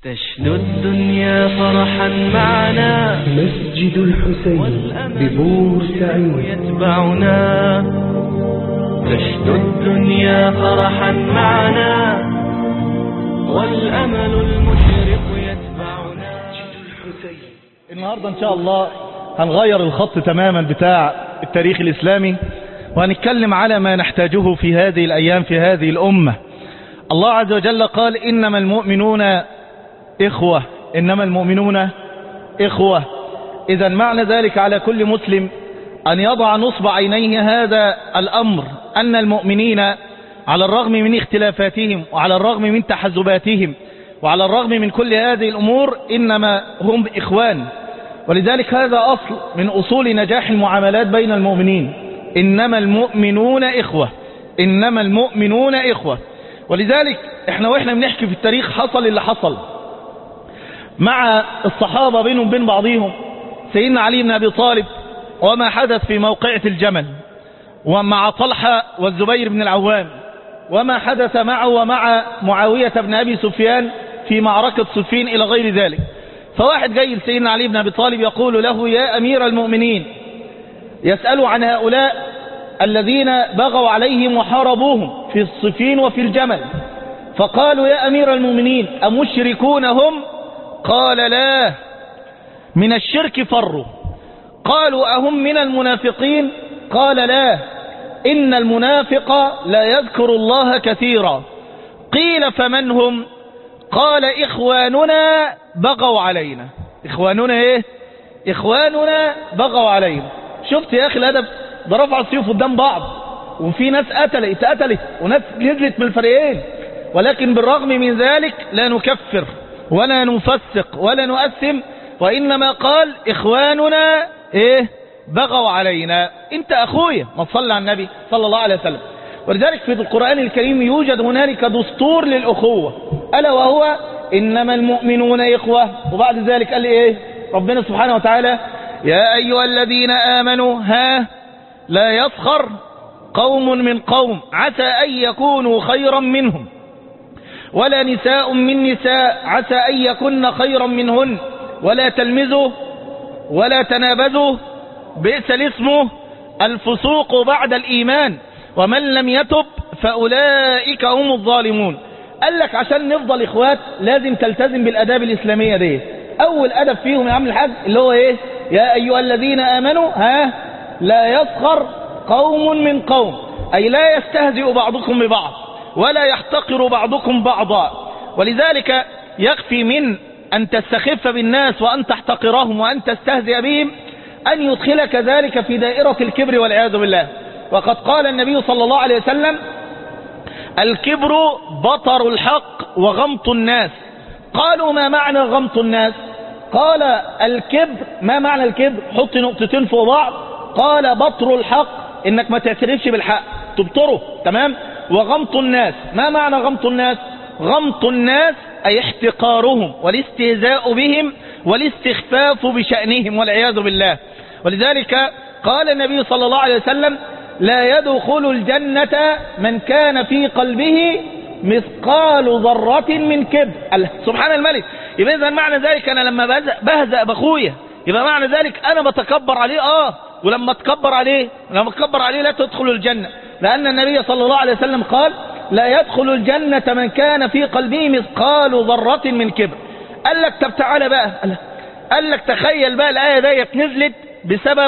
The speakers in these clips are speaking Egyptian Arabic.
تشنو الدنيا فرحا معنا مسجد الحسين ببورسعيد يتبعنا تشنو الدنيا فرحا معنا والأمل المشرق يتبعنا النهاردة إن شاء الله هنغير الخط تماما بتاع التاريخ الإسلامي وهنتكلم على ما نحتاجه في هذه الأيام في هذه الأمة الله عز وجل قال إنما المؤمنون إخوة إنما المؤمنون إخوة إذا معنى ذلك على كل مسلم أن يضع نصب عينيه هذا الأمر أن المؤمنين على الرغم من اختلافاتهم وعلى الرغم من تحزباتهم وعلى الرغم من كل هذه الأمور إنما هم إخوان ولذلك هذا أصل من أصول نجاح المعاملات بين المؤمنين إنما المؤمنون إخوة إنما المؤمنون إخوة ولذلك احنا واحنا بنحكي في التاريخ حصل اللي حصل مع الصحابة بينهم بين بعضهم سيدنا علي بن أبي طالب وما حدث في موقعة الجمل ومع طلحة والزبير بن العوام وما حدث معه ومع معاوية بن أبي سفيان في معركة صفين إلى غير ذلك فواحد جاي لسيدنا علي بن أبي طالب يقول له يا أمير المؤمنين يسأل عن هؤلاء الذين بغوا عليهم وحاربوهم في الصفين وفي الجمل فقالوا يا أمير المؤمنين أمشركون هم قال لا من الشرك فروا قالوا أهم من المنافقين قال لا إن المنافق لا يذكر الله كثيرا قيل فمن هم قال إخواننا بغوا علينا إخواننا إيه إخواننا بغوا علينا شفت يا أخي الأدب ده رفع السيوف قدام بعض وفي ناس قتلت اتقتلت وناس نزلت من الفريقين ولكن بالرغم من ذلك لا نكفر ولا نفسق ولا نؤثم وإنما قال إخواننا إيه بغوا علينا انت أخويا ما تصلى على النبي صلى الله عليه وسلم ولذلك في القرآن الكريم يوجد هنالك دستور للأخوة ألا وهو إنما المؤمنون إخوة وبعد ذلك قال إيه ربنا سبحانه وتعالى يا أيها الذين آمنوا ها لا يسخر قوم من قوم عسى أن يكونوا خيرا منهم ولا نساء من نساء عسى أن يكن خيرا منهن ولا تلمزوا ولا تنابزوا بئس الاسم الفسوق بعد الإيمان ومن لم يتب فأولئك هم الظالمون قال لك عشان نفضل إخوات لازم تلتزم بالأداب الإسلامية دي أول أدب فيهم يا عم الحاج اللي هو إيه يا أيها الذين آمنوا ها لا يسخر قوم من قوم أي لا يستهزئ بعضكم ببعض ولا يحتقر بعضكم بعضا ولذلك يكفي من أن تستخف بالناس وأن تحتقرهم وأن تستهزئ بهم أن يدخلك ذلك في دائرة الكبر والعياذ بالله وقد قال النبي صلى الله عليه وسلم الكبر بطر الحق وغمط الناس قالوا ما معنى غمط الناس قال الكبر ما معنى الكبر حط نقطتين فوق بعض قال بطر الحق انك ما تعترفش بالحق تبطره تمام وغمط الناس ما معنى غمط الناس غمط الناس أي احتقارهم والاستهزاء بهم والاستخفاف بشأنهم والعياذ بالله ولذلك قال النبي صلى الله عليه وسلم لا يدخل الجنة من كان في قلبه مثقال ذرة من كبر سبحان الملك يبقى إذا معنى ذلك أنا لما بهزأ بأخويا يبقى معنى ذلك أنا بتكبر عليه آه ولما تكبر عليه لما تكبر عليه لا تدخل الجنة لأن النبي صلى الله عليه وسلم قال لا يدخل الجنة من كان في قلبه مثقال ذرة من كبر قال لك طب تعالى بقى قال لك تخيل بقى الآية ديت نزلت بسبب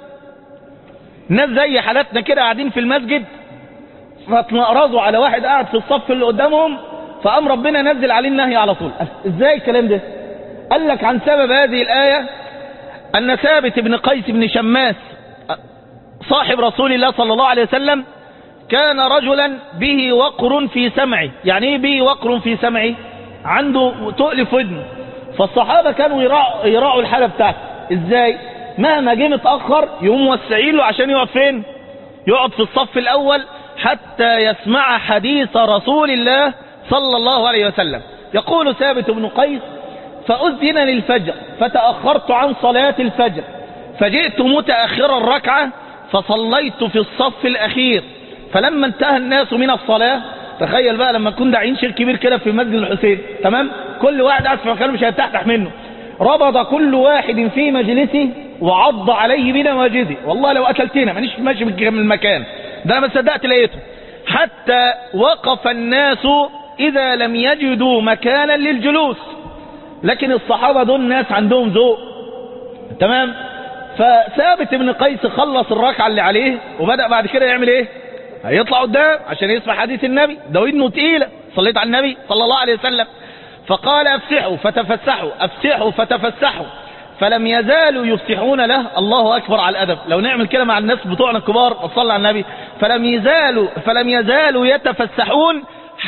ناس زي حالاتنا كده قاعدين في المسجد فتنقرضوا على واحد قاعد في الصف اللي قدامهم فقام ربنا نزل عليه النهي على طول ازاي الكلام ده قال لك عن سبب هذه الآية أن ثابت بن قيس بن شماس صاحب رسول الله صلى الله عليه وسلم كان رجلا به وقر في سمعه يعني ايه به وقر في سمعه عنده تؤلف ودنه فالصحابة كانوا يراعوا, يراعوا الحالة بتاعته ازاي مهما جه متأخر يقوم موسعين له عشان يقعد فين يقعد في الصف الأول حتى يسمع حديث رسول الله صلى الله عليه وسلم يقول ثابت بن قيس فأذن للفجر فتأخرت عن صلاة الفجر فجئت متأخر الركعة فصليت في الصف الأخير فلما انتهى الناس من الصلاة تخيل بقى لما كنا داعين شيخ كبير كده في مسجد الحسين تمام كل واحد قاعد في مكانه مش هيتحتح منه ربض كل واحد في مجلسه وعض عليه بنواجذه والله لو قتلتنا مانيش ماشي من المكان ده انا ما صدقت لقيته حتى وقف الناس اذا لم يجدوا مكانا للجلوس لكن الصحابة دول ناس عندهم ذوق تمام فثابت بن قيس خلص الركعة اللي عليه وبدأ بعد كده يعمل ايه هيطلع قدام عشان يسمع حديث النبي ده ودنه تقيلة صليت على النبي صلى الله عليه وسلم فقال افسحوا فتفسحوا افسحوا فتفسحوا فلم يزالوا يفسحون له الله اكبر على الادب لو نعمل كده مع الناس بتوعنا الكبار وصلى على النبي فلم يزالوا فلم يزالوا يتفسحون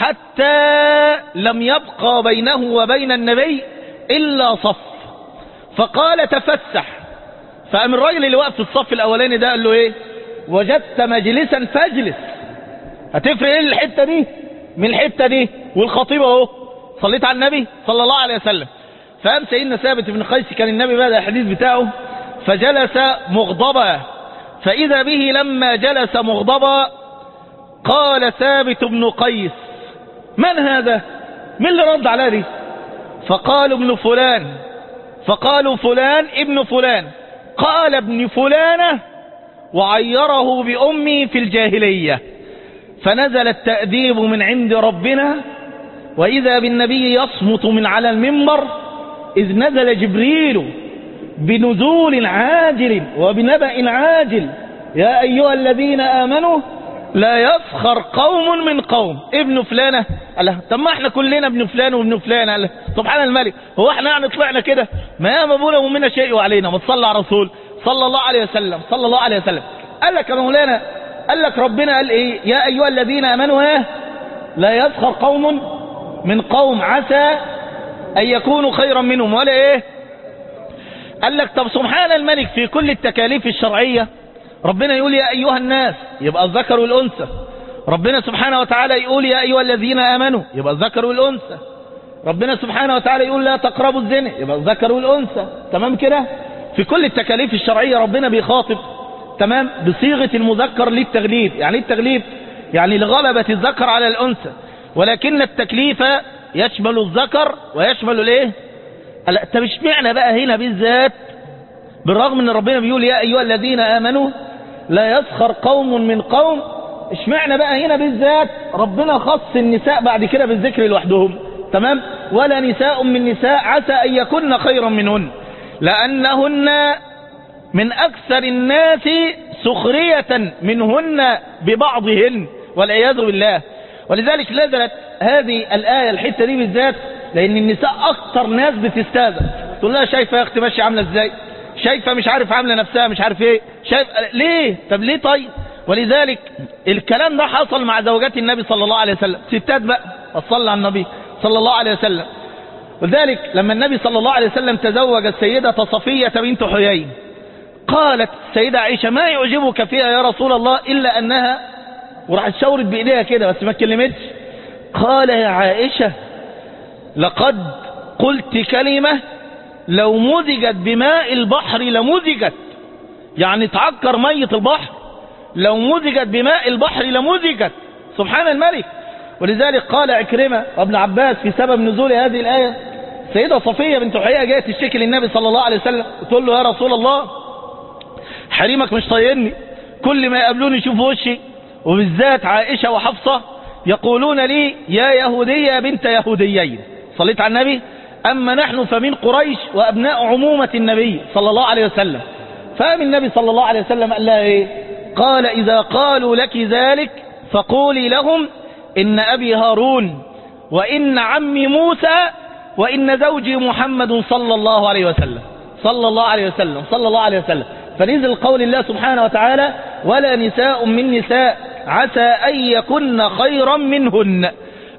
حتى لم يبقى بينه وبين النبي الا صف فقال تفسح فقام الراجل اللي واقف في الصف الاولاني ده قال له ايه وجدت مجلسا فاجلس هتفرق ايه الحته دي من الحته دي والخطيب اهو صليت على النبي صلى الله عليه وسلم فقام سيدنا ثابت بن قيس كان النبي بدأ الحديث بتاعه فجلس مغضبا فإذا به لما جلس مغضبا قال ثابت بن قيس من هذا من اللي رد على دي فقالوا ابن فلان فقالوا فلان ابن فلان قال ابن فلانة وعيره بأمي في الجاهلية فنزل التأديب من عند ربنا وإذا بالنبي يصمت من على المنبر إذ نزل جبريل بنزول عاجل وبنبأ عاجل يا أيها الذين آمنوا لا يسخر قوم من قوم ابن فلانة الله طب ما احنا كلنا ابن فلان وابن فلان الله سبحان الملك هو احنا يعني طلعنا كده ما يا مبونا ومنا شيء علينا ما تصلى على رسول صلى الله عليه وسلم صلى الله عليه وسلم قال لك يا مولانا قال لك ربنا قال ايه يا ايها الذين امنوا ايه لا يسخر قوم من قوم عسى ان يكونوا خيرا منهم ولا ايه قال لك طب سبحان الملك في كل التكاليف الشرعية ربنا يقول يا ايها الناس يبقى الذكر والانثى ربنا سبحانه وتعالى يقول يا ايها الذين امنوا يبقى الذكر والانثى ربنا سبحانه وتعالى يقول لا تقربوا الزنا يبقى الذكر والانثى تمام كده في كل التكاليف الشرعية ربنا بيخاطب تمام بصيغة المذكر للتغليب يعني ايه التغليب يعني لغلبة الذكر على الانثى ولكن التكليف يشمل الذكر ويشمل الايه لا طب اشمعنى بقى هنا بالذات بالرغم ان ربنا بيقول يا ايها الذين امنوا لا يسخر قوم من قوم اشمعنى بقى هنا بالذات ربنا خص النساء بعد كده بالذكر لوحدهم تمام ولا نساء من نساء عسى ان يكن خيرا منهن لانهن من اكثر الناس سخرية منهن ببعضهن والعياذ بالله ولذلك نزلت هذه الآية الحتة دي بالذات لأن النساء أكتر ناس بتستاذن تقول لها شايفة يا أختي ماشية عاملة إزاي شايفة مش عارف عاملة نفسها مش عارف إيه شايف ليه طب ليه طيب ولذلك الكلام ده حصل مع زوجات النبي صلى الله عليه وسلم ستات بقى وصلى على النبي صلى الله عليه وسلم ولذلك لما النبي صلى الله عليه وسلم تزوج السيدة صفية بنت حيي قالت السيدة عائشة ما يعجبك فيها يا رسول الله إلا أنها وراحت شاورت بإيديها كده بس ما اتكلمتش قال يا عائشة لقد قلت كلمة لو مزجت بماء البحر لمزجت يعني تعكر مية البحر لو مزجت بماء البحر لمزجت سبحان الملك ولذلك قال عكرمة وابن عباس في سبب نزول هذه الآية سيدة صفية بنت حيية جاءت تشتكي للنبي صلى الله عليه وسلم تقول له يا رسول الله حريمك مش طايقني كل ما يقابلوني يشوفوا وشي وبالذات عائشة وحفصة يقولون لي يا يهودية بنت يهوديين صليت على النبي أما نحن فمن قريش وأبناء عمومة النبي صلى الله عليه وسلم فقام النبي صلى الله عليه وسلم قال لها إيه قال إذا قالوا لك ذلك فقولي لهم إن أبي هارون وإن عمي موسى وإن زوجي محمد صلى الله عليه وسلم صلى الله عليه وسلم صلى الله عليه وسلم فنزل قول الله سبحانه وتعالى ولا نساء من نساء عسى أن يكن خيرا منهن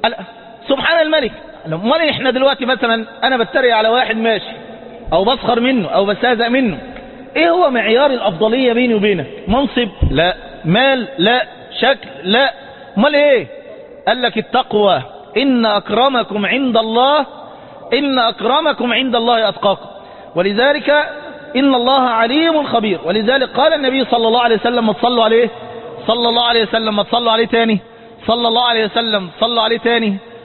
سبحان الملك امال احنا دلوقتي مثلا انا بتريق على واحد ماشي او بسخر منه او بستهزأ منه ايه هو معيار الافضلية بيني وبينك منصب لا مال لا شكل لا امال ايه قال لك التقوى ان اكرمكم عند الله ان اكرمكم عند الله اتقاكم ولذلك ان الله عليم خبير ولذلك قال النبي صلى الله عليه وسلم ما تصلوا عليه صلى الله عليه وسلم ما تصلوا عليه تاني صلى الله عليه وسلم صلوا عليه تاني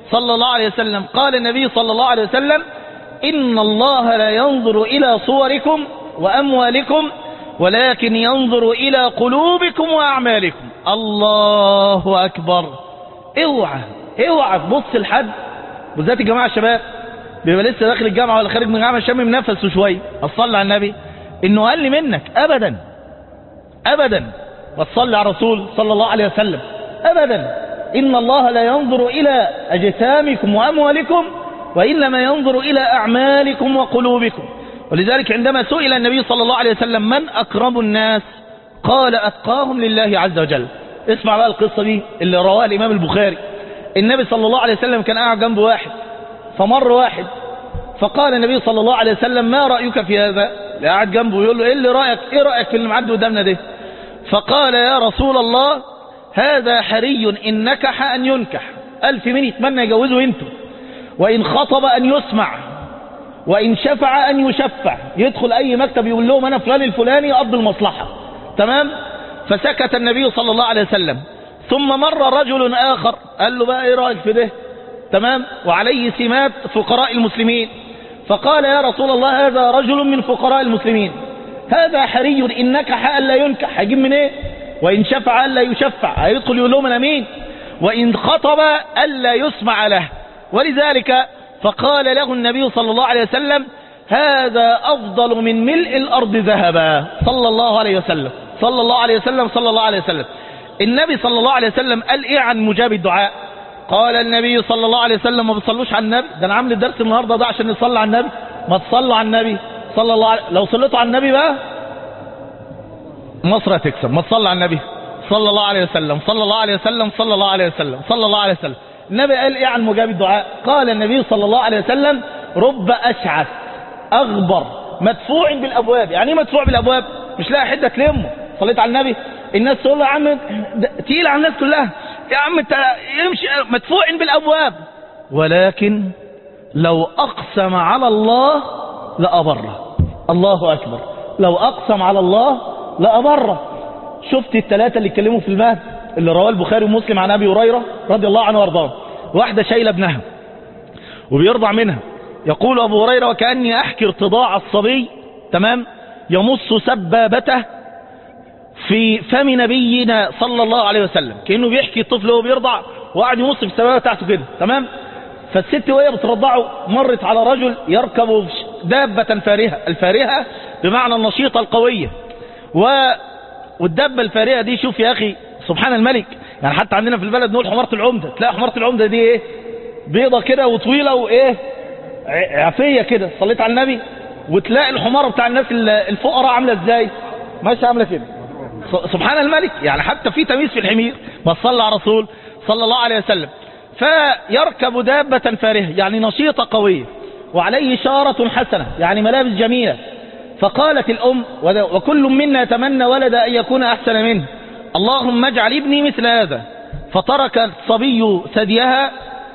صلى الله عليه وسلم قال النبي صلى الله عليه وسلم إن الله لا ينظر إلى صوركم وأموالكم ولكن ينظر إلى قلوبكم وأعمالكم الله أكبر اوعى اوعى تبص لحد بالذات الجماعة الشباب بيبقى لسه داخل الجامعة ولا خارج من الجامعة شامم نفسه شوية أصلي على النبي إنه أقل منك أبدا أبدا وتصلي على الرسول صلى الله عليه وسلم أبدا إن الله لا ينظر إلى أجسامكم وأموالكم وإنما ينظر إلى أعمالكم وقلوبكم ولذلك عندما سئل النبي صلى الله عليه وسلم من أكرم الناس قال أتقاهم لله عز وجل اسمع بقى القصة دي اللي رواها الإمام البخاري النبي صلى الله عليه وسلم كان قاعد جنب واحد فمر واحد فقال النبي صلى الله عليه وسلم ما رأيك في هذا اللي قاعد جنبه يقول له ايه اللي رأيك ايه رأيك في اللي معدي قدامنا ده فقال يا رسول الله هذا حري إن نكح أن ينكح ألف من يتمنى يجوزه انتم وإن خطب أن يسمع وإن شفع أن يشفع يدخل أي مكتب يقول لهم أنا فلان الفلاني أقضي المصلحة تمام فسكت النبي صلى الله عليه وسلم ثم مر رجل آخر قال له بقى إيه رأيك في ده تمام وعليه سمات فقراء المسلمين فقال يا رسول الله هذا رجل من فقراء المسلمين هذا حري إن نكح ألا ينكح هيجيب من إيه وإن شفع ألا يشفع هيدخل يقول لهم أنا مين وإن خطب ألا يسمع له ولذلك فقال له النبي صلى الله عليه وسلم هذا أفضل من ملء الأرض ذهبا صلى الله عليه وسلم صلى الله عليه وسلم صلى الله عليه وسلم النبي صلى الله عليه وسلم قال إيه عن مجاب الدعاء قال النبي صلى الله عليه وسلم ما بتصلوش على النبي ده أنا عامل الدرس النهاردة ده عشان نصلي على النبي ما تصلوا على النبي صلى الله عليه لو صليتوا على النبي بقى مصر هتكسب ما تصلي على النبي صلى الله عليه وسلم صلى الله عليه وسلم صلى الله عليه وسلم صلى الله عليه وسلم النبي قال ايه عن مجاب الدعاء قال النبي صلى الله عليه وسلم رب اشعث اغبر مدفوع بالابواب يعني ايه مدفوع بالابواب مش لاقي حده تلمه صليت على النبي الناس تقول له يا عم ده تقيل على الناس كلها يا عم انت يمشي مدفوع بالابواب ولكن لو اقسم على الله لابره الله اكبر لو اقسم على الله لابره شفت الثلاثه اللي اتكلموا في المهد اللي رواه البخاري ومسلم عن ابي هريره رضي الله عنه وارضاه واحده شايله ابنها وبيرضع منها يقول ابو هريره وكاني احكي ارتضاع الصبي تمام يمص سبابته في فم نبينا صلى الله عليه وسلم كانه بيحكي الطفل وهو بيرضع وقعد يمص في السبابه بتاعته كده تمام فالست وهي بترضعه مرت على رجل يركب دابه فارهه الفارهه بمعنى النشيطه القويه و والدابه الفارهه دي شوف يا اخي سبحان الملك يعني حتى عندنا في البلد نقول حمارة العمدة تلاقي حمارة العمدة دي ايه بيضة كده وطويلة وايه عفية كده صليت على النبي وتلاقي الحمارة بتاع الناس الفقراء عاملة ازاي ماشي عاملة كده سبحان الملك يعني حتى في تمييز في الحمير ما صلى على رسول صلى الله عليه وسلم فيركب دابة فارهة يعني نشيطة قوية وعليه شارة حسنة يعني ملابس جميلة فقالت الأم وكل منا يتمنى ولد أن يكون أحسن منه اللهم اجعل ابني مثل هذا فترك الصبي ثديها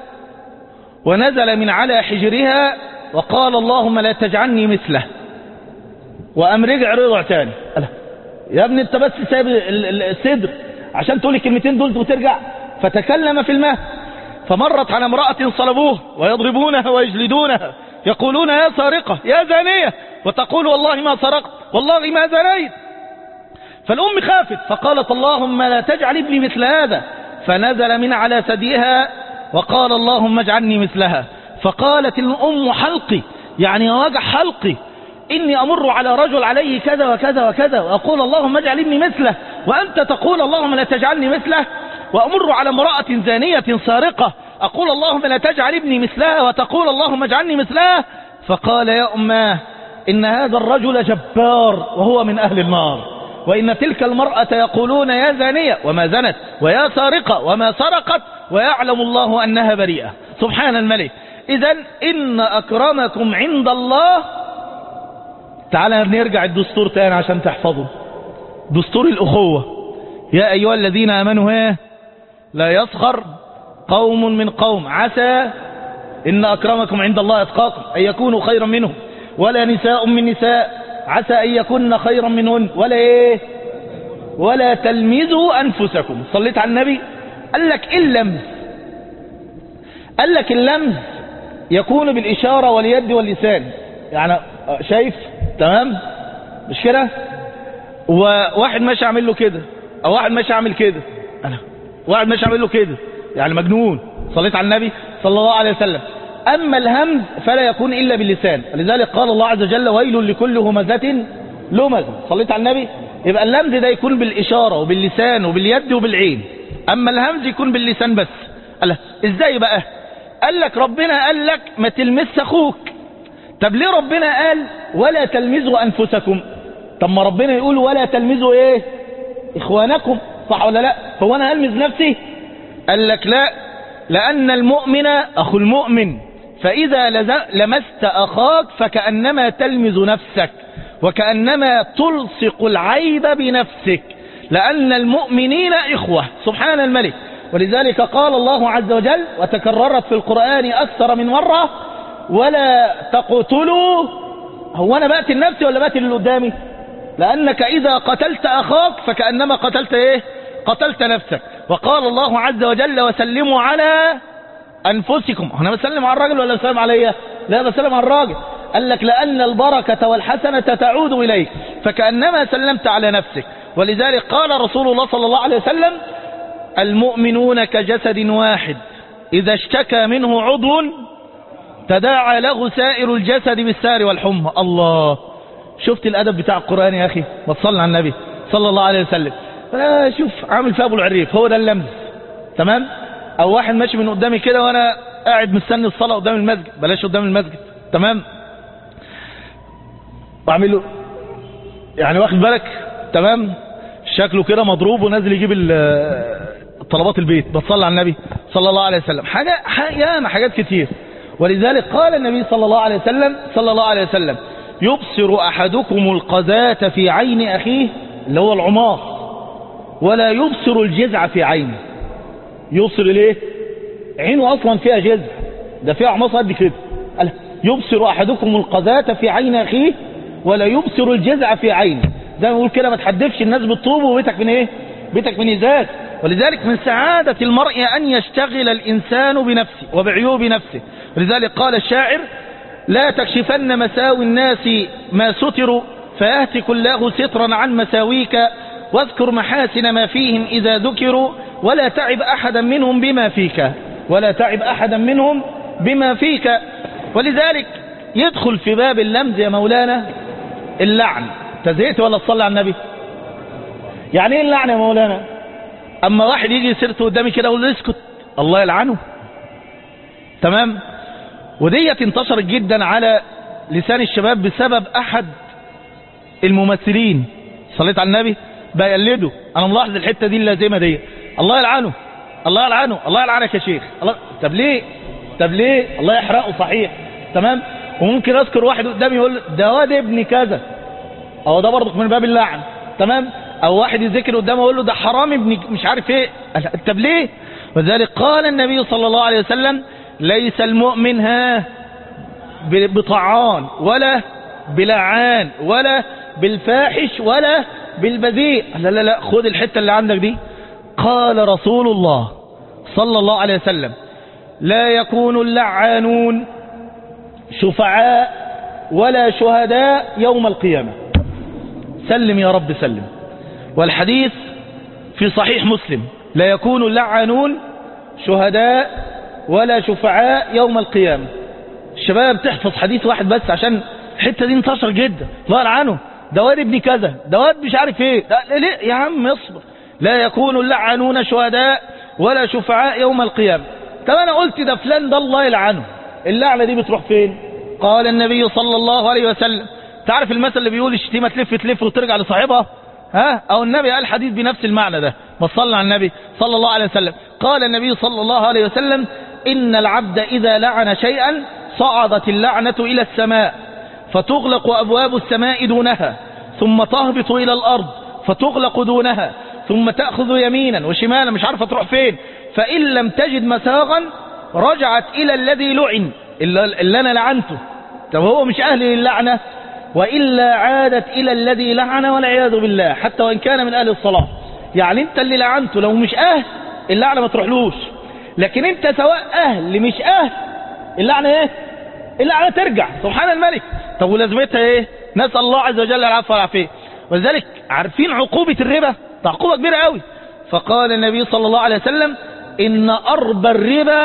ونزل من على حجرها وقال اللهم لا تجعلني مثله وقام رجع رضع تاني يا ابني انت بس سايب الصدر عشان تقول الكلمتين دول وترجع فتكلم في الماء فمرت على امرأة صلبوه ويضربونها ويجلدونها يقولون يا سارقة يا زانية وتقول والله ما سرقت والله ما زنيت فالأم خافت فقالت اللهم لا تجعل ابني مثل هذا فنزل من على ثديها وقال اللهم اجعلني مثلها فقالت الأم حلقي يعني وجع حلقي إني أمر على رجل عليه كذا وكذا وكذا وأقول اللهم اجعل ابني مثله وأنت تقول اللهم لا تجعلني مثله وأمر على امرأة زانية سارقة أقول اللهم لا تجعل ابني مثلها وتقول اللهم اجعلني مثلها فقال يا أماه إن هذا الرجل جبار وهو من أهل النار وإن تلك المرأة يقولون يا زانية وما زنت ويا سارقة وما سرقت ويعلم الله أنها بريئة سبحان الملك إذا إن أكرمكم عند الله تعالى نرجع الدستور تاني عشان تحفظه دستور الأخوة يا أيها الذين آمنوا ها لا يسخر قوم من قوم عسى إن أكرمكم عند الله أتقاكم أن يكونوا خيرا منهم ولا نساء من نساء عسى أن يكن خيرا منهن ولا إيه ولا تلمزوا أنفسكم صليت على النبي قال لك إن لمس قال لك اللمز يكون بالإشارة واليد واللسان يعني شايف تمام مش كده وواحد ماشي عامل له كده او واحد ماشي عامل كده انا واحد ماشي عامل له كده يعني مجنون صليت على النبي صلى الله عليه وسلم اما الهمز فلا يكون الا باللسان لذلك قال الله عز وجل ويل لكل همزة لمز صليت على النبي يبقى اللمز ده يكون بالاشارة وباللسان وباليد وبالعين اما الهمز يكون باللسان بس قال ازاي بقى قال لك ربنا قال لك ما تلمس اخوك طب ليه ربنا قال ولا تلمزوا انفسكم طب ما ربنا يقول ولا تلمزوا ايه اخوانكم صح ولا لا هو انا المز نفسي قال لك لا لان المؤمن اخو المؤمن فاذا لز- لمست اخاك فكانما تلمز نفسك وكانما تلصق العيب بنفسك لان المؤمنين اخوه سبحان الملك ولذلك قال الله عز وجل وتكررت في القران اكثر من مره ولا تقتلوا هو انا بقتل نفسي ولا بقتل اللي قدامي لانك اذا قتلت اخاك فكانما قتلت ايه قتلت نفسك وقال الله عز وجل وسلموا على انفسكم انا بسلم على الراجل ولا بسلم عليا لا بسلم على الراجل قال لك لان البركه والحسنه تعود اليك فكانما سلمت على نفسك ولذلك قال رسول الله صلى الله عليه وسلم المؤمنون كجسد واحد اذا اشتكى منه عضو تداعى له سائر الجسد بالسار والحمى الله شفت الادب بتاع القران يا اخي ما تصلي على النبي صلى الله عليه وسلم فلا شوف عامل فيها ابو العريف هو ده اللمز تمام او واحد ماشي من قدامي كده وانا قاعد مستني الصلاه قدام المسجد بلاش قدام المسجد تمام واعمل له يعني واخد بالك تمام شكله كده مضروب ونازل يجيب ال- طلبات البيت بتصلي على النبي صلى الله عليه وسلم حاجه ح- ياما حاجات كتير ولذلك قال النبي صلى الله عليه وسلم صلى الله عليه وسلم يبصر احدكم القذاة في عين اخيه اللي هو العمار ولا يبصر الجزع في عينه يبصر ليه عينه اصلا فيها جزع ده فيها عماص قد كده قال يبصر احدكم القذاة في عين اخيه ولا يبصر الجزع في عينه زي ما بيقول كده ما تحدفش الناس بالطوب وبيتك من ايه بيتك من ازاز ولذلك من سعادة المرء أن يشتغل الإنسان بنفسه وبعيوب نفسه ولذلك قال الشاعر لا تكشفن مساوي الناس ما ستروا فيهتك الله سترا عن مساويك واذكر محاسن ما فيهم إذا ذكروا ولا تعب أحدا منهم بما فيك ولا تعب أحدا منهم بما فيك ولذلك يدخل في باب اللمز يا مولانا اللعن تزهقت ولا تصلي على النبي يعني ايه اللعن يا مولانا اما واحد يجي سيرته قدامي كده اقول له اسكت الله يلعنه تمام وديت انتشرت جدا على لسان الشباب بسبب احد الممثلين صليت على النبي بيقلده انا ملاحظ الحته دي اللازمه دي الله يلعنه الله يلعنه الله يلعنك يا شيخ الله طب ليه طب ليه الله يحرقه صحيح تمام وممكن اذكر واحد قدامي يقول ده واد ابن كذا او ده برضك من باب اللعن تمام او واحد يذكر قدامه يقول له ده حرام ابن مش عارف ايه طب ليه وذلك قال النبي صلى الله عليه وسلم ليس المؤمن ها بطعان ولا بلعان ولا بالفاحش ولا بالبذيء لا لا لا خد الحتة اللي عندك دي قال رسول الله صلى الله عليه وسلم لا يكون اللعانون شفعاء ولا شهداء يوم القيامة سلم يا رب سلم والحديث في صحيح مسلم لا يكون اللعانون شهداء ولا شفعاء يوم القيامة الشباب تحفظ حديث واحد بس عشان الحتة دي انتشر جدا الله يلعنه ده واد ابن كذا ده واد مش عارف ايه ده ليه يا عم اصبر لا يكون اللعانون شهداء ولا شفعاء يوم القيامة طب انا قلت ده فلان ده الله يلعنه اللعنة دي بتروح فين قال النبي صلى الله عليه وسلم تعرف المثل اللي بيقول الشتيمة تلف تلف وترجع لصاحبها ها او النبي قال حديث بنفس المعنى ده ما صلى على النبي صلى الله عليه وسلم قال النبي صلى الله عليه وسلم ان العبد اذا لعن شيئا صعدت اللعنة الى السماء فتغلق ابواب السماء دونها ثم تهبط الى الارض فتغلق دونها ثم تأخذ يمينا وشمالا مش عارفة تروح فين فإن لم تجد مساغا رجعت إلى الذي لعن اللي أنا لعنته طب هو مش أهل للعنة وإلا عادت إلى الذي لعن والعياذ بالله حتى وإن كان من أهل الصلاة يعني أنت اللي لعنته لو مش أهل اللعنة ما تروحلوش لكن انت سواء اهل مش اهل اللعنة ايه اللعنة ترجع سبحان الملك طب ولازمتها ايه نسأل الله عز وجل العفو والعافية ولذلك عارفين عقوبة الربا ده عقوبة كبيرة قوي فقال النبي صلى الله عليه وسلم ان اربى الربا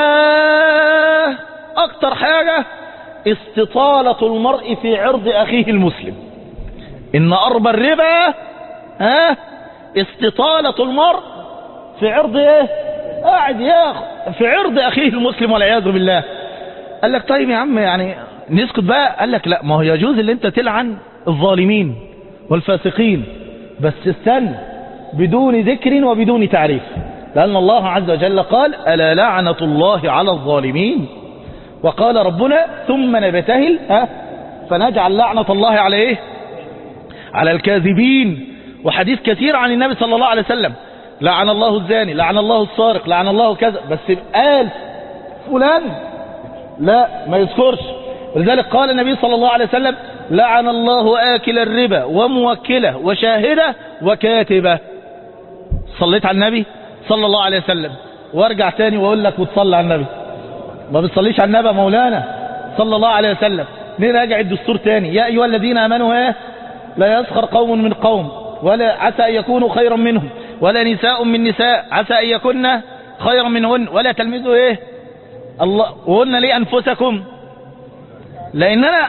اكتر حاجة استطالة المرء في عرض اخيه المسلم ان اربى الربا ها استطالة المرء في عرض ايه قاعد ياخد في عرض اخيه المسلم والعياذ بالله قال لك طيب يا عم يعني نسكت بقى قال لك لا ما هو يجوز اللي انت تلعن الظالمين والفاسقين بس استنى بدون ذكر وبدون تعريف لأن الله عز وجل قال ألا لعنة الله على الظالمين وقال ربنا ثم نبتهل ها فنجعل لعنة الله على ايه على الكاذبين وحديث كثير عن النبي صلى الله عليه وسلم لعن الله الزاني لعن الله السارق لعن الله كذا بس قال فلان لا ما يذكرش ولذلك قال النبي صلى الله عليه وسلم لعن الله آكل الربا وموكله وشاهده وكاتبه صليت على النبي صلى الله عليه وسلم وارجع تاني واقول لك وتصلي على النبي ما بتصليش على النبي مولانا صلى الله عليه وسلم نراجع الدستور تاني يا ايها الذين امنوا ايه لا يسخر قوم من قوم ولا عسى ان يكونوا خيرا منهم ولا نساء من نساء عسى ان يكن خيرا منهن ولا تلمزوا ايه الله وقلنا ليه انفسكم لان انا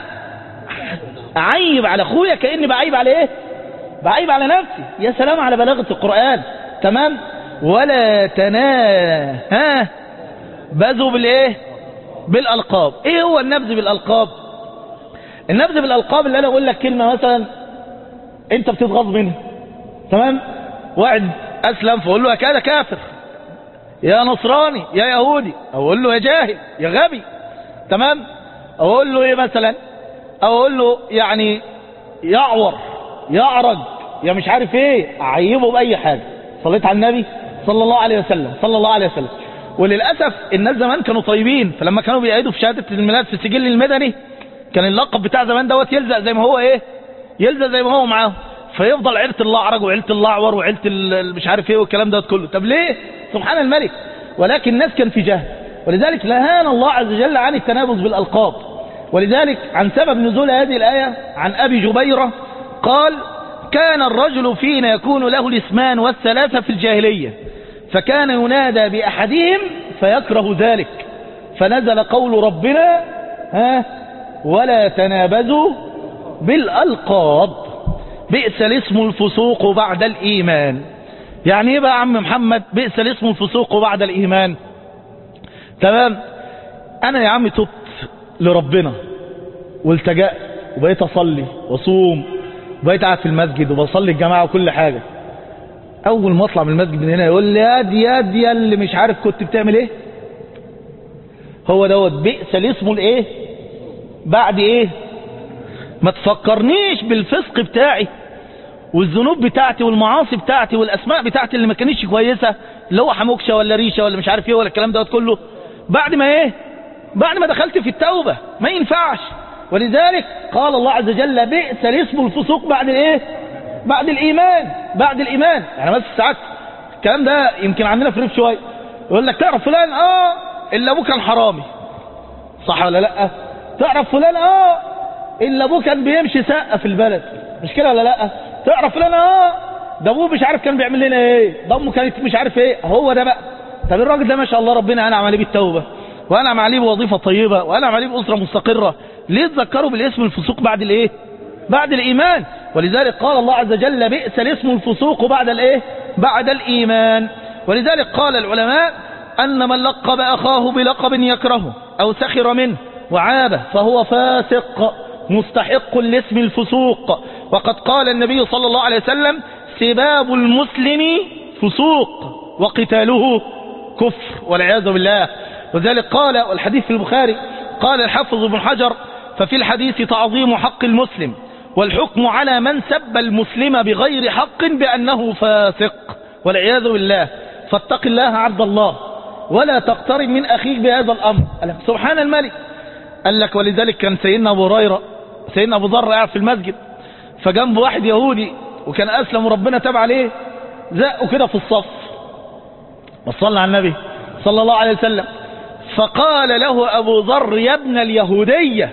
اعيب على اخويا كاني بعيب على ايه بعيب على نفسي يا سلام على بلاغه القران تمام ولا تناها بذوا بالايه بالالقاب ايه هو النبذ بالالقاب النبذ بالالقاب اللي انا اقول لك كلمه مثلا انت بتتغاظ منها تمام واحد اسلم فاقول له يا كده كافر يا نصراني يا يهودي اقول له يا جاهل يا غبي تمام اقول له ايه مثلا اقول له يعني يعور يعرج يا مش عارف ايه اعيبه باي حاجه صليت على النبي صلى الله عليه وسلم صلى الله عليه وسلم وللاسف الناس زمان كانوا طيبين فلما كانوا بيعيدوا في شهاده الميلاد في السجل المدني كان اللقب بتاع زمان دوت يلزق زي ما هو ايه يلزق زي ما هو معاه فيفضل عيله الاعرج وعيله الاعور وعيله ال- مش عارف ايه والكلام دوت كله طب ليه سبحان الملك ولكن الناس كان في جهل ولذلك لهان الله عز وجل عن التنابز بالالقاب ولذلك عن سبب نزول هذه الايه عن ابي جبيره قال كان الرجل فينا يكون له الاسمان والثلاثه في الجاهليه فكان ينادى باحدهم فيكره ذلك فنزل قول ربنا ها ولا تنابزوا بالالقاب بئس الاسم الفسوق بعد الايمان يعني ايه بقى يا عم محمد بئس الاسم الفسوق بعد الايمان تمام انا يا عم تبت لربنا والتجأت وبقيت اصلي واصوم وبقيت قاعد في المسجد وبصلي الجماعه وكل حاجه اول ما اطلع من المسجد من هنا يقول لي يا دي يا دي يا اللي مش عارف كنت بتعمل ايه هو دوت بئس الاسم الايه بعد ايه ما تفكرنيش بالفسق بتاعي والذنوب بتاعتي والمعاصي بتاعتي والاسماء بتاعتي اللي ما كانتش كويسه اللي هو حموكشه ولا ريشه ولا مش عارف ايه ولا الكلام دوت كله بعد ما ايه بعد ما دخلت في التوبه ما ينفعش ولذلك قال الله عز وجل بئس الاسم الفسوق بعد الايه بعد الايمان بعد الايمان يعني بس ساعات الكلام ده يمكن عندنا في ريف شويه يقول لك تعرف فلان اه الا ابوه كان حرامي صح ولا لا تعرف فلان اه الا ابوه كان بيمشي سقه في البلد مش كده ولا لا تعرف فلان اه ده ابوه مش عارف كان بيعمل لنا ايه ده امه كانت مش عارف ايه هو ده بقى طب الراجل ده ما شاء الله ربنا انعم عليه بالتوبه وانعم عليه بوظيفه طيبه وانعم عليه باسره مستقره ليه تذكروا بالاسم الفسوق بعد الايه بعد الايمان ولذلك قال الله عز وجل بئس الاسم الفسوق بعد الايه بعد الايمان ولذلك قال العلماء ان من لقب اخاه بلقب يكرهه او سخر منه وعابه فهو فاسق مستحق لاسم الفسوق وقد قال النبي صلى الله عليه وسلم سباب المسلم فسوق وقتاله كفر والعياذ بالله وذلك قال والحديث في البخاري قال الحافظ ابن حجر ففي الحديث تعظيم حق المسلم والحكم على من سب المسلم بغير حق بأنه فاسق والعياذ بالله فاتق الله عبد الله ولا تقترب من أخيك بهذا الأمر قال لك سبحان الملك قال لك ولذلك كان سيدنا أبو هريرة سيدنا أبو ذر قاعد في المسجد فجنبه واحد يهودي وكان أسلم وربنا تاب عليه زقه كده في الصف وصلنا على النبي صلى الله عليه وسلم فقال له أبو ذر يا ابن اليهودية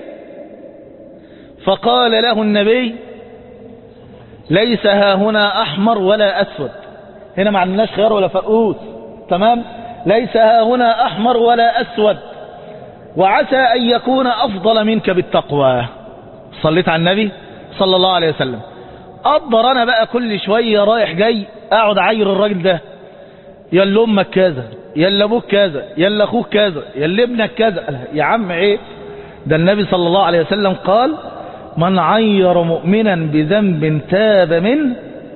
فقال له النبي ليس ها هنا أحمر ولا أسود هنا ما عندناش خيار ولا فقوس تمام ليس ها هنا أحمر ولا أسود وعسى أن يكون أفضل منك بالتقوى صليت على النبي صلى الله عليه وسلم أقدر أنا بقى كل شوية رايح جاي أقعد أعير الراجل ده يلا أمك كذا يلا أبوك كذا يلا أخوك كذا يلا ابنك كذا يا عم إيه ده النبي صلى الله عليه وسلم قال من عير مؤمنا بذنب تاب منه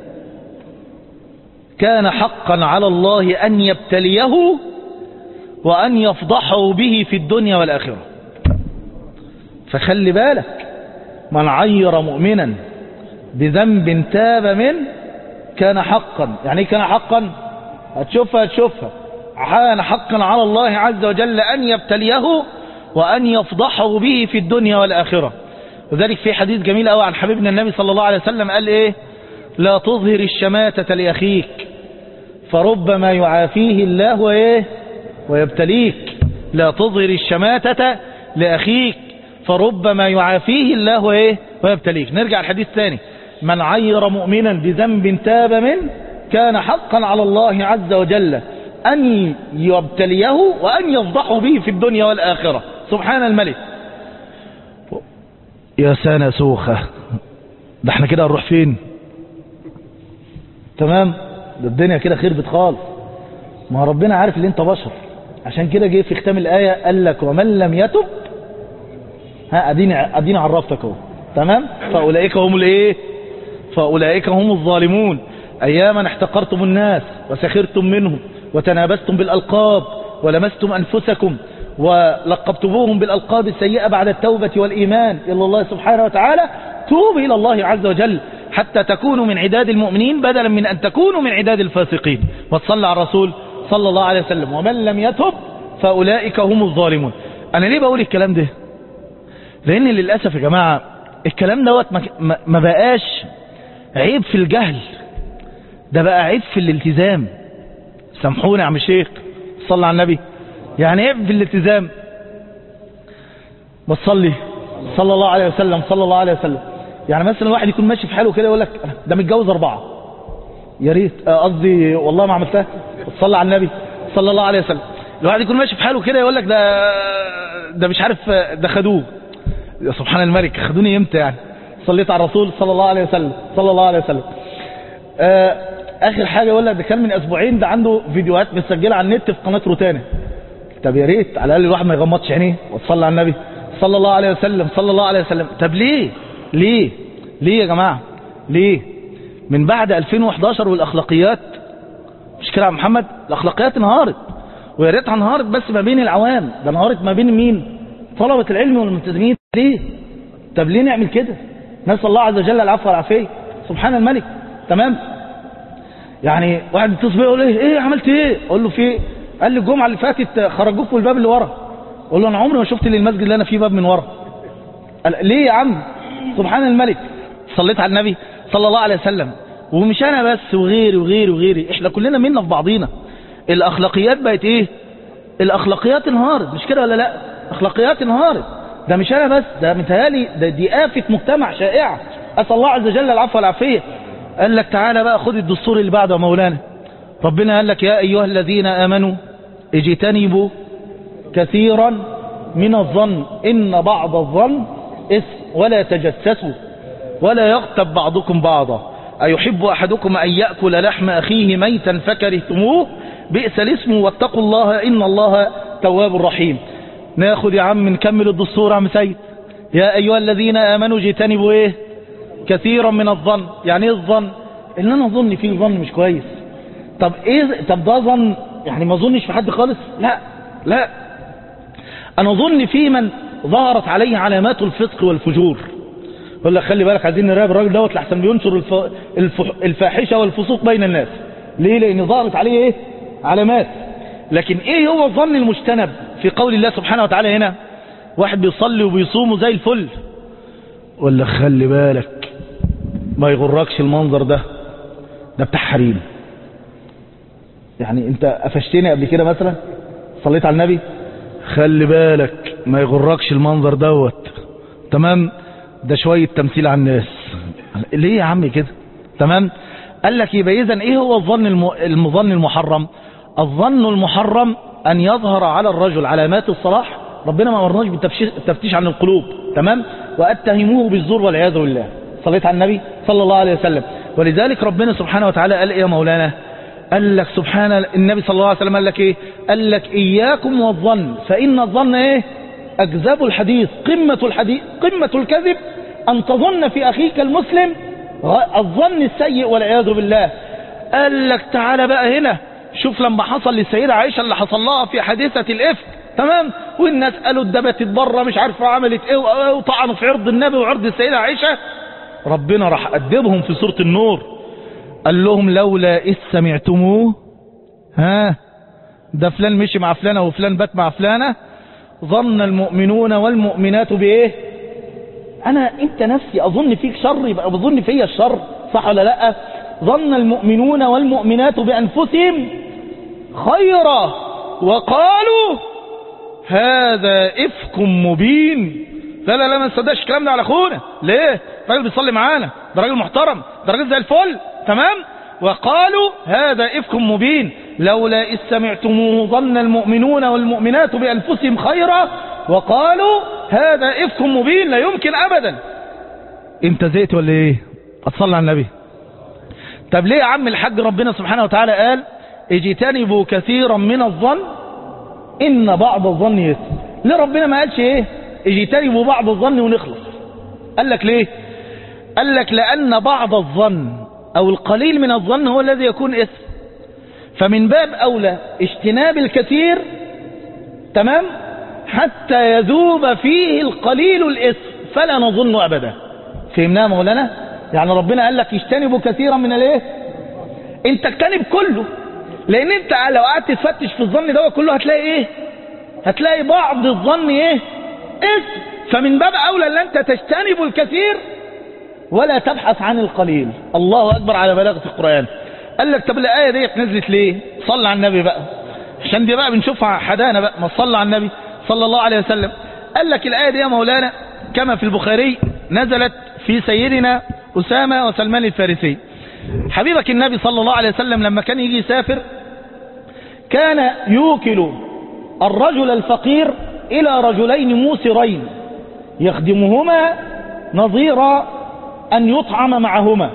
كان حقا على الله أن يبتليه وأن يفضحه به في الدنيا والآخرة فخلي بالك من عير مؤمنا بذنب تاب منه كان حقا يعني إيه كان حقا هتشوفها هتشوفها كان حقا على الله عز وجل أن يبتليه وأن يفضحه به في الدنيا والآخرة وذلك في حديث جميل قوي عن حبيبنا النبي صلى الله عليه وسلم قال إيه لا تظهر الشماتة لأخيك فربما يعافيه الله وإيه ويبتليك لا تظهر الشماتة لأخيك فربما يعافيه الله وإيه ويبتليك نرجع الحديث الثاني من عير مؤمنا بذنب تاب منه كان حقا على الله عز وجل أن يبتليه وأن يفضحه به في الدنيا والآخرة سبحان الملك يا سنة سوخة ده احنا كده هنروح فين تمام ده الدنيا كده خربت خالص ما هو ربنا عارف ان انت بشر عشان كده جه في ختام الآية قال لك ومن لم يتب ها اديني اديني عرفتك اهو تمام فاولئك هم الايه فاولئك هم الظالمون اياما احتقرتم الناس وسخرتم منهم وتنابستم بالالقاب ولمستم انفسكم ولقبتموهم بالالقاب السيئه بعد التوبه والايمان الى الله سبحانه وتعالى توب الى الله عز وجل حتى تكونوا من عداد المؤمنين بدلا من ان تكونوا من عداد الفاسقين وتصلى على الرسول صلى الله عليه وسلم ومن لم يتب فاولئك هم الظالمون انا ليه بقول الكلام ده لان للاسف يا جماعه الكلام دوت ما- ما بقاش عيب في الجهل ده بقى عيب في الالتزام سامحوني يا عم شيخ صلى على النبي يعني ايه في الالتزام بتصلي صلى الله عليه وسلم صلى الله عليه وسلم يعني مثلا واحد يكون ماشي في حاله كده يقول لك ده متجوز اربعه يا ريت آه، قصدي والله ما عملتها صلى على النبي صلى الله عليه وسلم الواحد يكون ماشي في حاله كده يقول لك ده ده مش عارف آه، ده خدوه يا سبحان الملك خدوني امتى يعني صليت على الرسول صلى الله عليه وسلم صلى الله عليه وسلم آه اخر حاجه يقول لك ده كان من اسبوعين ده عنده فيديوهات مسجله على النت في قناه روتانا طب يا ريت على الاقل الواحد ما يغمضش عينيه وتصلي على النبي صلى الله عليه وسلم صلى الله عليه وسلم طب ليه ليه ليه يا جماعه ليه من بعد 2011 والاخلاقيات مش كده يا عم محمد الاخلاقيات انهارت ويا ريتها انهارت بس ما بين العوام ده انهارت ما بين مين طلبه العلم والملتزمين ليه طب ليه نعمل كده نسال الله عز وجل العفو والعافيه سبحان الملك تمام يعني واحد يتصل بيا يقول ايه ايه عملت ايه اقول له في ايه قال لي الجمعه اللي فاتت خرجوك من الباب اللي ورا اقول له انا عمري ما شفت لي المسجد اللي انا فيه باب من ورا قال ليه يا عم سبحان الملك صليت على النبي صلى الله عليه وسلم ومش انا بس وغيري وغيري وغيري احنا كلنا منا في بعضينا الاخلاقيات بقت ايه الاخلاقيات انهارت مش كده ولا لا اخلاقيات انهارت ده مش انا بس ده متهيالي ده دي آفة مجتمع شائعة اسال الله عز وجل العفو والعافية قال لك تعالى بقى خد الدستور اللي بعده يا مولانا ربنا قال لك يا ايها الذين امنوا اجتنبوا كثيرا من الظن ان بعض الظن اسم ولا تجسسوا ولا يغتب بعضكم بعضا أيحب أحدكم أن يأكل لحم أخيه ميتا فكرهتموه بئس الاسم واتقوا الله إن الله تواب رحيم ناخد يا عم نكمل الدستور يا عم سيد يا أيها الذين آمنوا اجتنبوا إيه كثيرا من الظن يعني إيه الظن إن أنا أظن فيه ظن مش كويس طب إيه طب ده ظن يعني ما أظنش في حد خالص لا لا أنا أظن في من ظهرت عليه علامات الفسق والفجور يقول لك خلي بالك عايزين نراقب الراجل دوت لحسن بينشر الف... الف... الفاحشه والفسوق بين الناس ليه لان ظهرت عليه ايه علامات لكن ايه هو الظن المجتنب في قول الله سبحانه وتعالى هنا واحد بيصلي وبيصوم زي الفل ولا خلي بالك ما يغركش المنظر ده ده بتاع حريم يعني انت قفشتني قبل كده مثلا صليت على النبي خلي بالك ما يغركش المنظر دوت تمام ده شوية تمثيل على الناس ليه يا عم كده تمام قال لك يبقى اذا ايه هو الظن الم... المظن المحرم الظن المحرم ان يظهر على الرجل علامات الصلاح ربنا ما امرناش بالتفتيش عن القلوب تمام واتهموه بالزور والعياذ بالله صليت على النبي صلى الله عليه وسلم ولذلك ربنا سبحانه وتعالى قال ايه يا مولانا قال لك سبحان النبي صلى الله عليه وسلم قال لك ايه قال لك اياكم والظن فان الظن ايه اكذاب الحديث قمة الحديث قمة الكذب ان تظن في اخيك المسلم الظن السيء والعياذ بالله قال لك تعالى بقى هنا شوف لما حصل للسيدة عائشة اللي حصل لها في حادثة الإفك تمام والناس قالوا اتدبتت بره مش عارفة عملت ايه وطعنوا في عرض النبي وعرض السيدة عائشة ربنا راح أدبهم في سورة النور قال لهم لولا إذ سمعتموه ها ده فلان مشي مع فلانة وفلان بات مع فلانة ظن المؤمنون والمؤمنات بإيه أنا أنت نفسي أظن فيك شر يبقى بظن فيا الشر صح ولا لأ ظن المؤمنون والمؤمنات بأنفسهم خيرا وقالوا هذا إفك مبين لا لا لا ما نصدقش الكلام ده على اخونا ليه راجل بيصلي معانا ده راجل محترم ده راجل زي الفل تمام وقالوا هذا إفك مبين لولا إذ سمعتموه ظن المؤمنون والمؤمنات بأنفسهم خيرا وقالوا هذا إفك مبين لا يمكن أبدا انت زيت ولا ايه اتصلى على النبي طب ليه يا عم الحاج ربنا سبحانه وتعالى قال اجتنبوا كثيرا من الظن ان بعض الظن يسر ليه ربنا ما قالش ايه اجتنبوا بعض الظن ونخلص قال لك ليه قال لك لان بعض الظن او القليل من الظن هو الذي يكون اسم فمن باب اولى اجتناب الكثير تمام حتى يذوب فيه القليل الاسم فلا نظن ابدا فهمناها مولانا يعني ربنا قال لك اجتنبوا كثيرا من الايه انت اجتنب كله لان انت لو قعدت تفتش في الظن ده كله هتلاقي ايه هتلاقي بعض الظن ايه اسم فمن باب اولى ان انت تجتنب الكثير ولا تبحث عن القليل الله اكبر على بلاغه القران قال لك طب الايه ديت نزلت ليه صلى على النبي بقى عشان دي بقى بنشوفها حدانا بقى ما صلى على النبي صلى الله عليه وسلم قال لك الايه دي يا مولانا كما في البخاري نزلت في سيدنا أسامة وسلمان الفارسي حبيبك النبي صلى الله عليه وسلم لما كان يجي يسافر كان يوكل الرجل الفقير إلى رجلين موسرين يخدمهما نظير أن يطعم معهما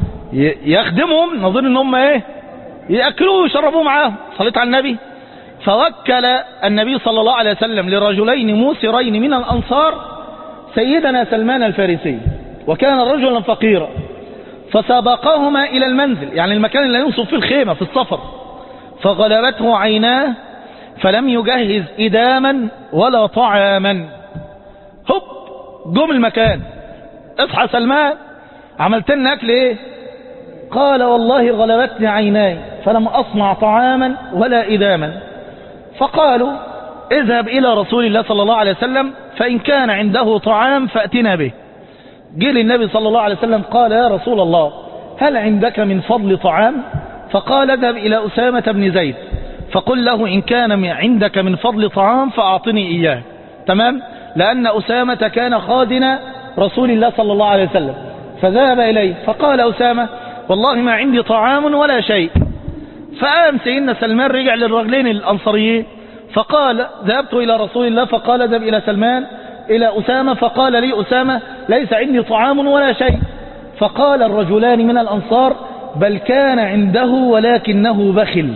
يخدمهم نظير ان هم ايه يأكلوه ويشربوه معاهم صليت على النبي فوكل النبي صلى الله عليه وسلم لرجلين موسرين من الأنصار سيدنا سلمان الفارسي وكان رجلا فقيرا فسابقاهما إلى المنزل يعني المكان اللي ينصب فيه الخيمة في السفر فغلبته عيناه فلم يجهز إداما ولا طعاما هب جم المكان اصحى سلمان عملت لنا أكل ايه قال والله غلبتني عيناي فلم أصنع طعاما ولا إداما فقالوا اذهب إلى رسول الله صلى الله عليه وسلم فإن كان عنده طعام فأتنا به جه للنبي صلى الله عليه وسلم قال يا رسول الله هل عندك من فضل طعام فقال اذهب إلى أسامة بن زيد فقل له إن كان عندك من فضل طعام فأعطني إياه تمام لأن أسامة كان خادن رسول الله صلى الله عليه وسلم فذهب إليه فقال أسامة والله ما عندي طعام ولا شيء فقام سيدنا سلمان رجع للرجلين الأنصريين فقال ذهبت إلى رسول الله فقال اذهب إلى سلمان إلى أسامة فقال لي أسامة ليس عندي طعام ولا شيء فقال الرجلان من الأنصار بل كان عنده ولكنه بخل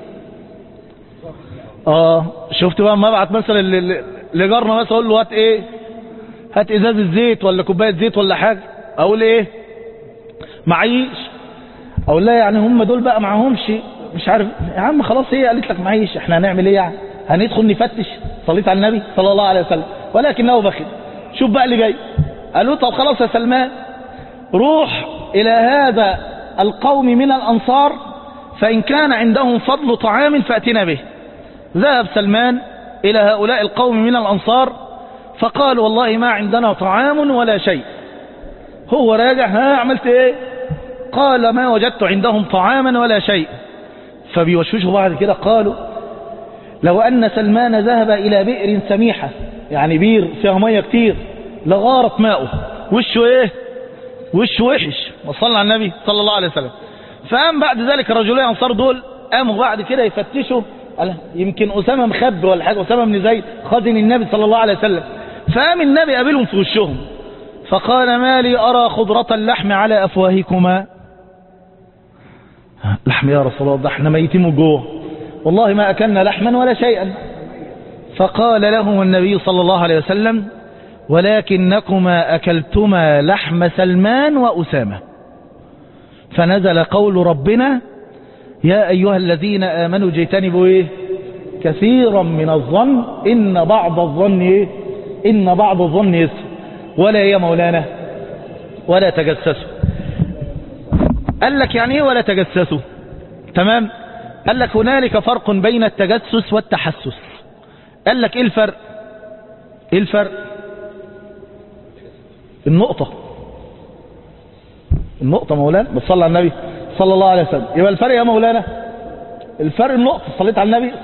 آه شفت بقى ما ابعت مثلا لجارنا مثلا اقول له هات ايه هات ازاز الزيت ولا كوبايه زيت ولا حاجه اقول ايه معيش اقول لها يعني هم دول بقى معهمش مش عارف يا عم خلاص هي قالت لك معيش احنا هنعمل ايه يعني هندخل نفتش صليت على النبي صلى الله عليه وسلم ولكنه بخل شوف بقى اللي جاي قالوا طب خلاص يا سلمان روح إلى هذا القوم من الأنصار فإن كان عندهم فضل طعام فأتنا به ذهب سلمان إلى هؤلاء القوم من الأنصار فقال والله ما عندنا طعام ولا شيء هو راجع ها عملت ايه قال ما وجدت عندهم طعاما ولا شيء فبيوشوشوا بعد كده قالوا لو أن سلمان ذهب إلى بئر سميحة يعني بير فيها مية كتير لغارت ماؤه وشه ايه وشه وحش وصلنا على النبي صلى الله عليه وسلم فقام بعد ذلك الرجلين الأنصار دول قاموا بعد كده يفتشوا قال يمكن أسامة مخبر ولا حاجة أسامة بن زيد خازن النبي صلى الله عليه وسلم فقام النبي قابلهم في وشهم فقال ما لي أرى خضرة اللحم على أفواهكما لحم يا رسول الله ده احنا ميتين من جوع والله ما أكلنا لحما ولا شيئا فقال لهم النبي صلى الله عليه وسلم ولكنكما أكلتما لحم سلمان وأسامة فنزل قول ربنا يا أيها الذين آمنوا اجتنبوا إيه كثيرا من الظن إن بعض الظن إيه إن بعض الظن إثم ولا يا مولانا ولا تجسسوا قال لك يعني ايه ولا تجسسوا تمام قال لك هنالك فرق بين التجسس والتحسس قال لك ايه الفرق ايه الفرق النقطة النقطة مولانا بتصلي على النبي صلى الله عليه وسلم يبقى الفرق يا مولانا الفرق النقطة صليت على النبي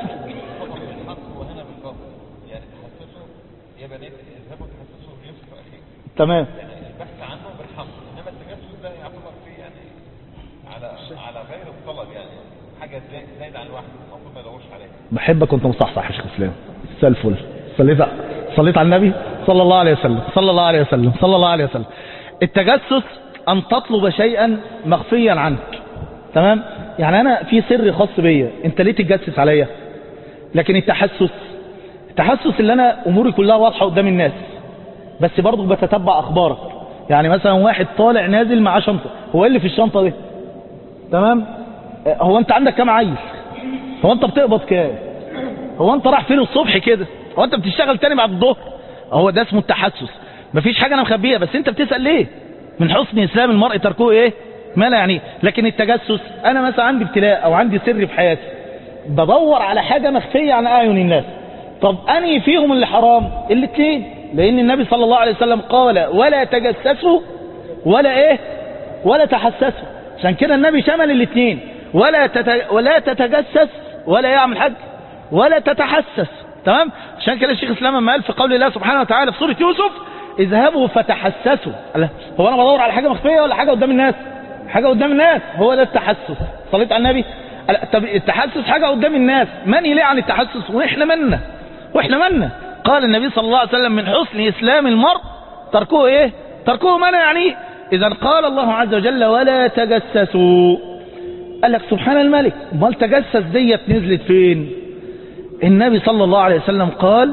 تمام البحث عنه بالحق انما التجسس ده يعتبر فيه يعني على على غير الطلب يعني حاجه زي- زايده عن الواحد المفروض ما يدورش عليها بحبك وانت مصحصح يا شيخ اسلام مساء الفل صليت صليت على النبي صلى الله عليه وسلم صلى الله عليه وسلم صلى الله عليه وسلم التجسس ان تطلب شيئا مخفيا عنك تمام يعني انا في سر خاص بيا انت ليه تتجسس عليا لكن التحسس التحسس اللي انا اموري كلها واضحه قدام الناس بس برضه بتتبع اخبارك يعني مثلا واحد طالع نازل معاه شنطه هو ايه اللي في الشنطه دي تمام آه، هو انت عندك كام عيل هو انت بتقبض كام هو انت راح فين الصبح كده هو انت بتشتغل تاني بعد الظهر هو ده اسمه التحسس مفيش حاجه انا مخبيها بس انت بتسال ليه من حسن اسلام المرء تركه ايه ما لا يعني لكن التجسس انا مثلا عندي ابتلاء او عندي سر في حياتي بدور على حاجه مخفيه عن اعين الناس طب انهي فيهم اللي حرام الاثنين لان النبي صلى الله عليه وسلم قال ولا تجسسوا ولا ايه ولا تحسسوا عشان كده النبي شمل الاثنين ولا تت... ولا تتجسس ولا يعمل حد ولا تتحسس تمام عشان كده الشيخ اسلام لما قال في قول الله سبحانه وتعالى في سوره يوسف اذهبوا فتحسسوا قال هو انا بدور على حاجه مخفيه ولا حاجه قدام الناس حاجه قدام الناس هو ده التحسس صليت على النبي قال طب التحسس حاجه قدام الناس من يليه عن التحسس واحنا منا واحنا منا قال النبي صلى الله عليه وسلم من حسن اسلام المرء تركه ايه تركه منع يعني اذا قال الله عز وجل ولا تجسسوا قال لك سبحان الملك امال تجسس ديت نزلت فين النبي صلى الله عليه وسلم قال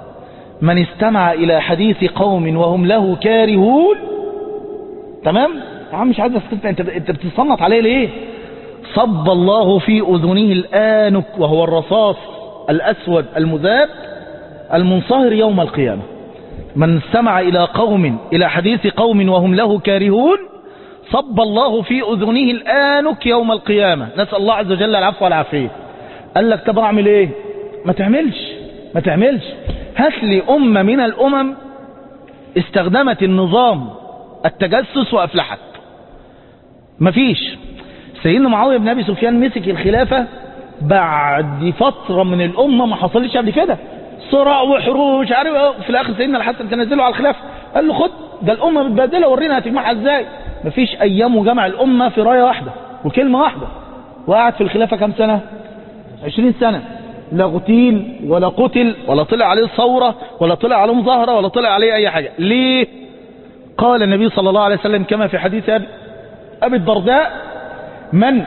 من استمع الى حديث قوم وهم له كارهون تمام يا عم مش عايز اسكت انت انت بتصنط عليه ليه صب الله في اذنه الانك وهو الرصاص الاسود المذاب المنصهر يوم القيامه من استمع إلى قوم إلى حديث قوم وهم له كارهون صب الله في أذنه الآنك يوم القيامة نسأل الله عز وجل العفو والعافية قال لك طب أعمل إيه ما تعملش ما تعملش هات لي أمة من الأمم استخدمت النظام التجسس وأفلحت مفيش سيدنا معاوية بن أبي سفيان مسك الخلافة بعد فترة من الأمة ما حصلش قبل كده صراع وحروب مش عارف ايه في الاخر سيدنا الحسن تنزله على الخلافه قال له خد ده الامه متبادله ورينا هتجمعها ازاي مفيش ايام وجمع الامه في رايه واحده وكلمه واحده وقعد في الخلافه كام سنه 20 سنه لا اغتيل ولا قتل ولا طلع عليه ثوره ولا طلع عليه مظاهره ولا طلع عليه اي حاجه ليه قال النبي صلى الله عليه وسلم كما في حديث ابي ابي الدرداء من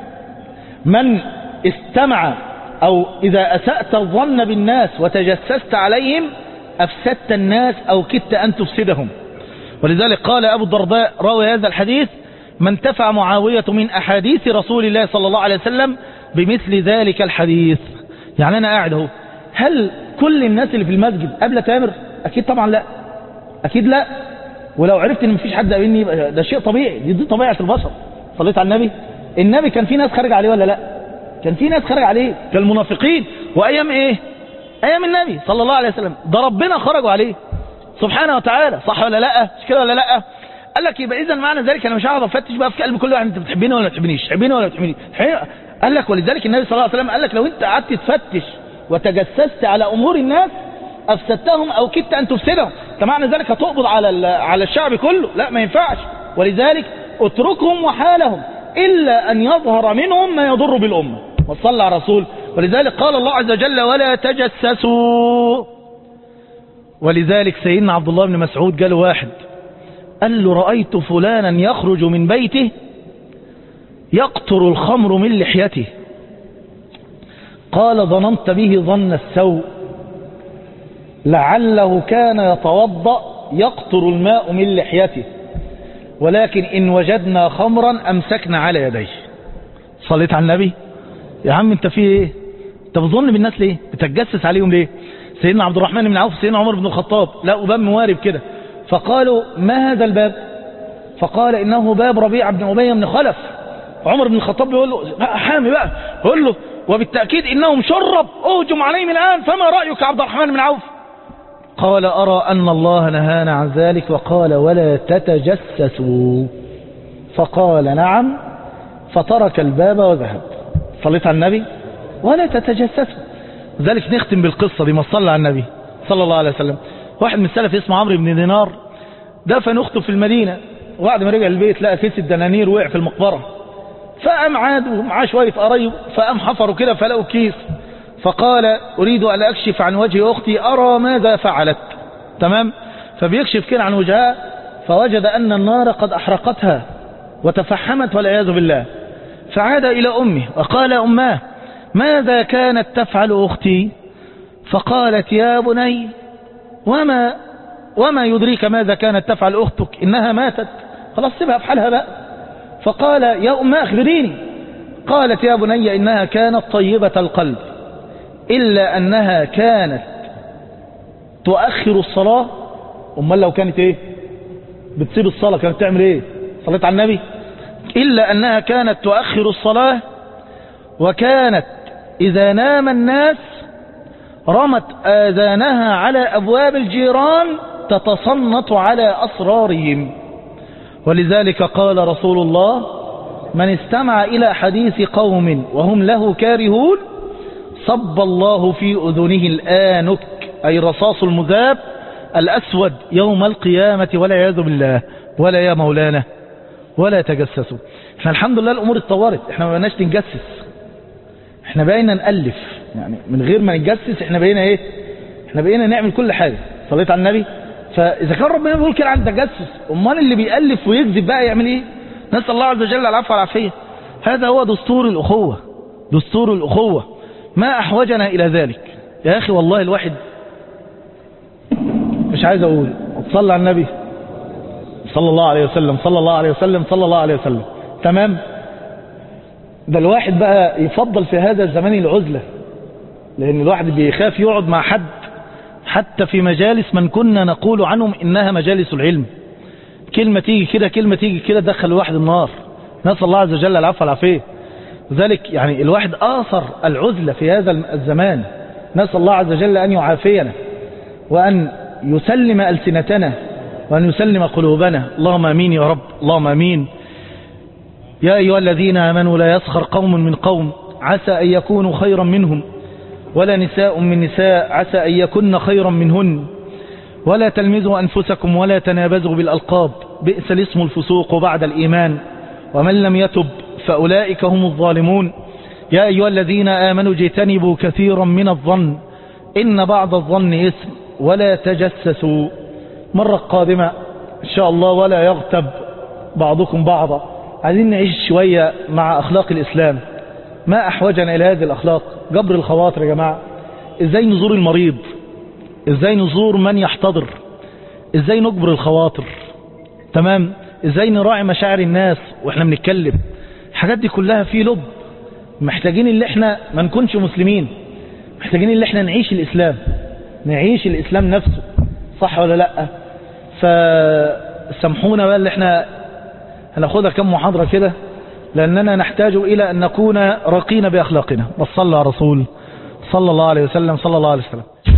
من استمع أو إذا أسأت الظن بالناس وتجسست عليهم أفسدت الناس أو كدت أن تفسدهم ولذلك قال أبو الدرداء راوي هذا الحديث من تفع معاوية من أحاديث رسول الله صلى الله عليه وسلم بمثل ذلك الحديث يعني أنا قاعد اهو هل كل الناس اللي في المسجد قبل تامر أكيد طبعا لا أكيد لا ولو عرفت ان مفيش حد قابلني يبقى ده شيء طبيعي دي, دي طبيعة البشر صليت على النبي النبي كان في ناس خارج عليه ولا لا كان في ناس خرج عليه كالمنافقين وايام ايه ايام النبي صلى الله عليه وسلم ده ربنا خرجوا عليه سبحانه وتعالى صح ولا لا مش كده ولا لا قال لك يبقى اذا معنى ذلك انا مش هقعد افتش بقى في قلب كل واحد انت بتحبيني ولا ما بتحبنيش تحبيني ولا ما بتحبنيش قال لك ولذلك النبي صلى الله عليه وسلم قال لك لو انت قعدت تفتش وتجسست على أمور الناس أفسدتهم أو كدت أن تفسدهم انت معنى ذلك هتقبض على ال- على الشعب كله لا ما ينفعش ولذلك اتركهم وحالهم إلا أن يظهر منهم ما يضر بالأمة وصلى على رسول ولذلك قال الله عز وجل ولا تجسسوا ولذلك سيدنا عبد الله بن مسعود قال واحد قال له رأيت فلانا يخرج من بيته يقطر الخمر من لحيته قال ظننت به ظن السوء لعله كان يتوضأ يقطر الماء من لحيته ولكن إن وجدنا خمرا أمسكنا على يديه صليت على النبي يا عم انت في ايه انت بتظن بالناس ليه بتتجسس عليهم ليه سيدنا عبد الرحمن بن عوف سيدنا عمر بن الخطاب لقوا باب موارب كده فقالوا ما هذا الباب فقال انه باب ربيع بن ابي بن خلف عمر بن الخطاب بيقول له بقى حامي بقى يقول له وبالتاكيد انهم شرب اهجم عليهم الان فما رايك يا عبد الرحمن بن عوف قال أرى أن الله نهانا عن ذلك وقال ولا تتجسسوا فقال نعم فترك الباب وذهب صليت على النبي ولا تتجسسوا ذلك نختم بالقصة دي ما صلى على النبي صلى الله عليه وسلم واحد من السلف اسمه عمرو بن دينار دفن أخته في المدينة وبعد ما رجع البيت لقى كيس الدنانير وقع في المقبرة فقام عاد ومعاه شوية قرايب فقام حفروا كده فلقوا كيس فقال أريد أن أكشف عن وجه أختي أرى ماذا فعلت تمام فبيكشف كده عن وجهها فوجد أن النار قد أحرقتها وتفحمت والعياذ بالله فعاد إلى أمه وقال أماه ماذا كانت تفعل أختي فقالت يا بني وما وما يدريك ماذا كانت تفعل أختك إنها ماتت خلاص سيبها في حالها بقى فقال يا أم أخبريني قالت يا بني إنها كانت طيبة القلب إلا أنها كانت تؤخر الصلاة أمال لو كانت إيه بتسيب الصلاة كانت تعمل إيه صليت على النبي إلا أنها كانت تؤخر الصلاة وكانت إذا نام الناس رمت آذانها على أبواب الجيران تتصنت على أسرارهم ولذلك قال رسول الله من استمع إلى حديث قوم وهم له كارهون صب الله في أذنه الآنك أي رصاص المذاب الأسود يوم القيامة والعياذ بالله ولا يا مولانا ولا تجسسوا احنا الحمد لله الأمور اتطورت احنا ما بقيناش نتجسس احنا بقينا نألف يعني من غير ما نتجسس احنا بقينا ايه احنا بقينا نعمل كل حاجة صليت على النبي فإذا كان ربنا بيقول كده عن التجسس أمال اللي بيألف ويكذب بقى يعمل ايه نسأل الله عز وجل العفو والعافية هذا هو دستور الأخوة دستور الأخوة ما أحوجنا إلى ذلك يا أخي والله الواحد مش عايز أقول صلى على النبي صلى الله عليه وسلم صلى الله عليه وسلم صلى الله عليه وسلم تمام ده الواحد بقى يفضل في هذا الزمان العزلة لأن الواحد بيخاف يقعد مع حد حتى في مجالس من كنا نقول عنهم إنها مجالس العلم كلمة تيجي كده كلمة تيجي كده دخل الواحد النار نسأل الله عز وجل العفو والعافية ذلك يعني الواحد آثر العزلة في هذا الزمان نسأل الله عز وجل أن يعافينا وأن يسلم ألسنتنا وأن يسلم قلوبنا اللهم أمين يا رب اللهم أمين يا أيها الذين آمنوا لا يسخر قوم من قوم عسى أن يكونوا خيرا منهم ولا نساء من نساء عسى أن يكن خيرا منهن ولا تلمزوا أنفسكم ولا تنابزوا بالألقاب بئس الاسم الفسوق بعد الإيمان ومن لم يتب فأولئك هم الظالمون يا أيها الذين آمنوا اجتنبوا كثيرا من الظن إن بعض الظن اسم ولا تجسسوا مرة قادمة إن شاء الله ولا يغتب بعضكم بعضا عايزين نعيش شوية مع أخلاق الإسلام ما أحوجنا إلى هذه الأخلاق جبر الخواطر يا جماعة إزاي نزور المريض إزاي نزور من يحتضر إزاي نجبر الخواطر تمام إزاي نراعي مشاعر الناس وإحنا بنتكلم الحاجات دي كلها في لب محتاجين اللي احنا ما نكونش مسلمين محتاجين اللي احنا نعيش الإسلام نعيش الإسلام نفسه صح ولا لأ فسامحونا بقى اللي احنا هناخدها كم محاضرة كده لأننا نحتاج إلى أن نكون رقين بأخلاقنا والصلى على رسول صلى الله عليه وسلم صلى الله عليه وسلم